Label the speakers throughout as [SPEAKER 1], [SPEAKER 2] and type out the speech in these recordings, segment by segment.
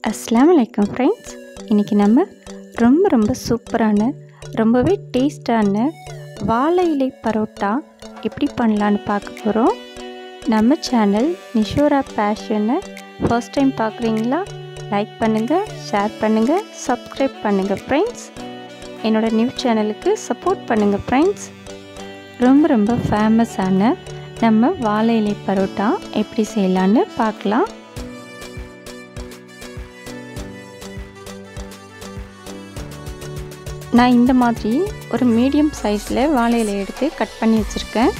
[SPEAKER 1] அஸ்ஸலாமு அலைக்கும் ஃப்ரெண்ட்ஸ் இன்றைக்கி நம்ம ரொம்ப ரொம்ப சூப்பரான ரொம்பவே டேஸ்டான வாழை இலை பரோட்டா எப்படி பண்ணலான்னு பார்க்க போகிறோம் நம்ம சேனல் நிஷோரா பேஷனை ஃபர்ஸ்ட் டைம் பார்க்குறீங்களா லைக் பண்ணுங்கள் ஷேர் பண்ணுங்கள் சப்ஸ்கிரைப் பண்ணுங்கள் ஃப்ரெண்ட்ஸ் என்னோடய நியூ சேனலுக்கு சப்போர்ட் பண்ணுங்கள் ஃப்ரெண்ட்ஸ் ரொம்ப ரொம்ப ஃபேமஸான நம்ம வாழை இலை பரோட்டா எப்படி செய்யலான்னு பார்க்கலாம் நான் இந்த மாதிரி ஒரு மீடியம் சைஸில் வாழை இலை எடுத்து கட் பண்ணி வச்சுருக்கேன்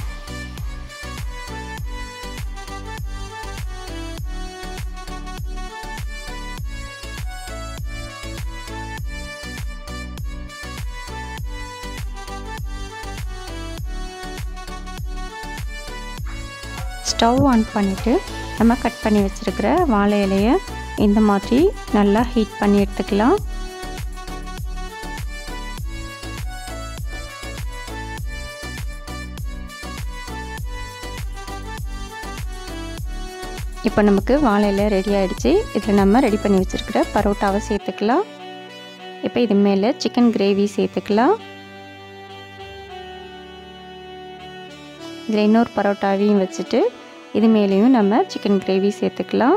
[SPEAKER 1] ஸ்டவ் ஆன் பண்ணிவிட்டு நம்ம கட் பண்ணி வச்சுருக்கிற வாழை இலையை இந்த மாதிரி நல்லா ஹீட் பண்ணி எடுத்துக்கலாம் இப்போ நமக்கு வாழையில் ரெடி ஆகிடுச்சு இதில் நம்ம ரெடி பண்ணி வச்சுருக்கிற பரோட்டாவை சேர்த்துக்கலாம் இப்போ இது மேலே சிக்கன் கிரேவி சேர்த்துக்கலாம் இதில் இன்னொரு பரோட்டாவையும் வச்சுட்டு இது மேலேயும் நம்ம சிக்கன் கிரேவி சேர்த்துக்கலாம்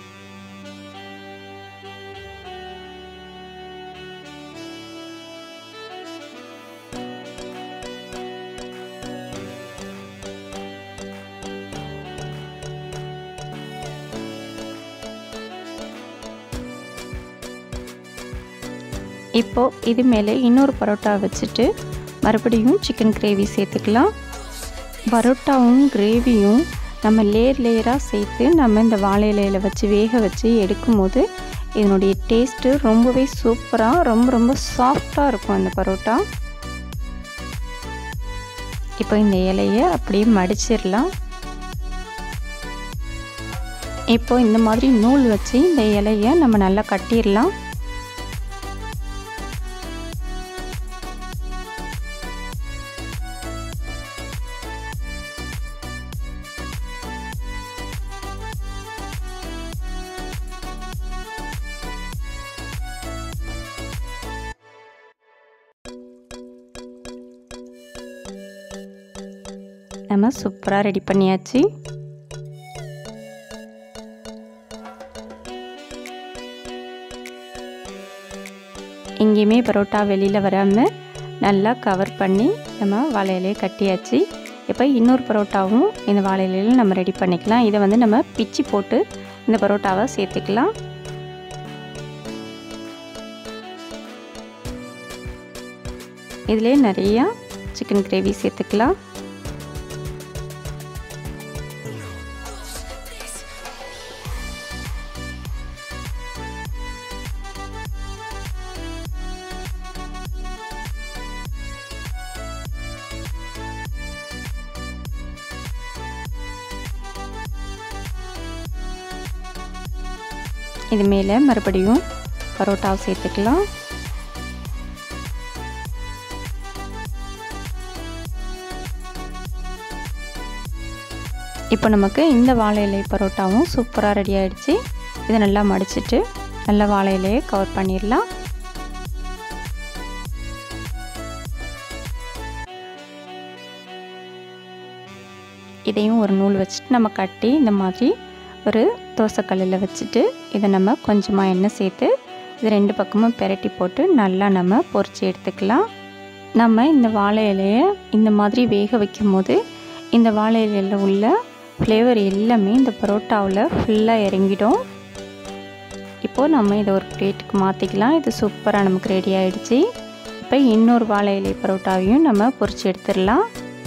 [SPEAKER 1] இப்போது இது மேலே இன்னொரு பரோட்டா வச்சுட்டு மறுபடியும் சிக்கன் கிரேவி சேர்த்துக்கலாம் பரோட்டாவும் கிரேவியும் நம்ம லேயர் லேயராக சேர்த்து நம்ம இந்த வாழை இலையில் வச்சு வேக வச்சு எடுக்கும்போது இதனுடைய டேஸ்ட்டு ரொம்பவே சூப்பராக ரொம்ப ரொம்ப சாஃப்டாக இருக்கும் அந்த பரோட்டா இப்போ இந்த இலையை அப்படியே மடிச்சிடலாம் இப்போ இந்த மாதிரி நூல் வச்சு இந்த இலையை நம்ம நல்லா கட்டிடலாம் நம்ம சூப்பராக ரெடி பண்ணியாச்சு எங்கேயுமே பரோட்டா வெளியில் வராமல் நல்லா கவர் பண்ணி நம்ம வாழையிலே கட்டியாச்சு இப்போ இன்னொரு பரோட்டாவும் இந்த வாழையிலையில் நம்ம ரெடி பண்ணிக்கலாம் இதை வந்து நம்ம பிச்சு போட்டு இந்த பரோட்டாவை சேர்த்துக்கலாம் இதிலே நிறையா சிக்கன் கிரேவி சேர்த்துக்கலாம் இது மேலே மறுபடியும் பரோட்டாவை சேர்த்துக்கலாம் இப்போ நமக்கு இந்த வாழை இலை பரோட்டாவும் சூப்பராக ரெடி ஆகிடுச்சு இதை நல்லா மடிச்சிட்டு நல்லா வாழை இலையை கவர் பண்ணிடலாம் இதையும் ஒரு நூல் வச்சுட்டு நம்ம கட்டி இந்த மாதிரி ஒரு தோசைக்கல்லில் வச்சுட்டு இதை நம்ம கொஞ்சமாக எண்ணெய் சேர்த்து இது ரெண்டு பக்கமும் பெரட்டி போட்டு நல்லா நம்ம பொரித்து எடுத்துக்கலாம் நம்ம இந்த வாழை இலையை இந்த மாதிரி வேக வைக்கும் போது இந்த வாழை இலையில் உள்ள ஃப்ளேவர் எல்லாமே இந்த பரோட்டாவில் ஃபுல்லாக இறங்கிடும் இப்போது நம்ம இதை ஒரு பிளேட்டுக்கு மாற்றிக்கலாம் இது சூப்பராக நமக்கு ரெடி ஆகிடுச்சு இப்போ இன்னொரு வாழை இலை பரோட்டாவையும் நம்ம பொரித்து எடுத்துடலாம்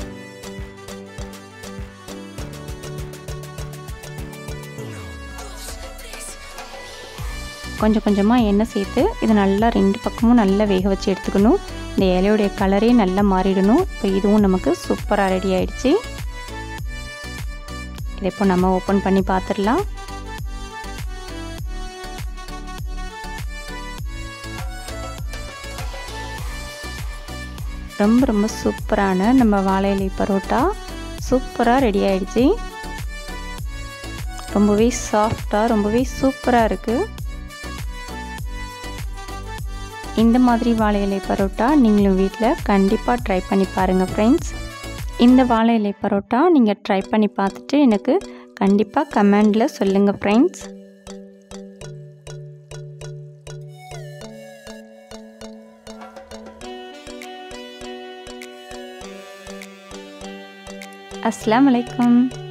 [SPEAKER 1] கொஞ்சம் கொஞ்சமாக எண்ணெய் சேர்த்து இது நல்லா ரெண்டு பக்கமும் நல்லா வேக வச்சு எடுத்துக்கணும் இந்த இலையுடைய கலரே நல்லா மாறிடணும் இப்போ இதுவும் நமக்கு சூப்பராக ரெடி ஆகிடுச்சு இதை இப்போ நம்ம ஓப்பன் பண்ணி பார்த்துடலாம் ரொம்ப ரொம்ப சூப்பரான நம்ம வாழை இலை பரோட்டா சூப்பராக ரெடி ஆயிடுச்சு ரொம்பவே சாஃப்டாக ரொம்பவே சூப்பராக இருக்குது இந்த மாதிரி வாழை இலை பரோட்டா நீங்களும் வீட்டில் கண்டிப்பாக ட்ரை பண்ணி பாருங்கள் ஃப்ரெண்ட்ஸ் இந்த வாழை இலை பரோட்டா நீங்கள் ட்ரை பண்ணி பார்த்துட்டு எனக்கு கண்டிப்பாக கமெண்டில் சொல்லுங்கள் ஃப்ரெண்ட்ஸ் அஸ்லாம் வலைக்கம்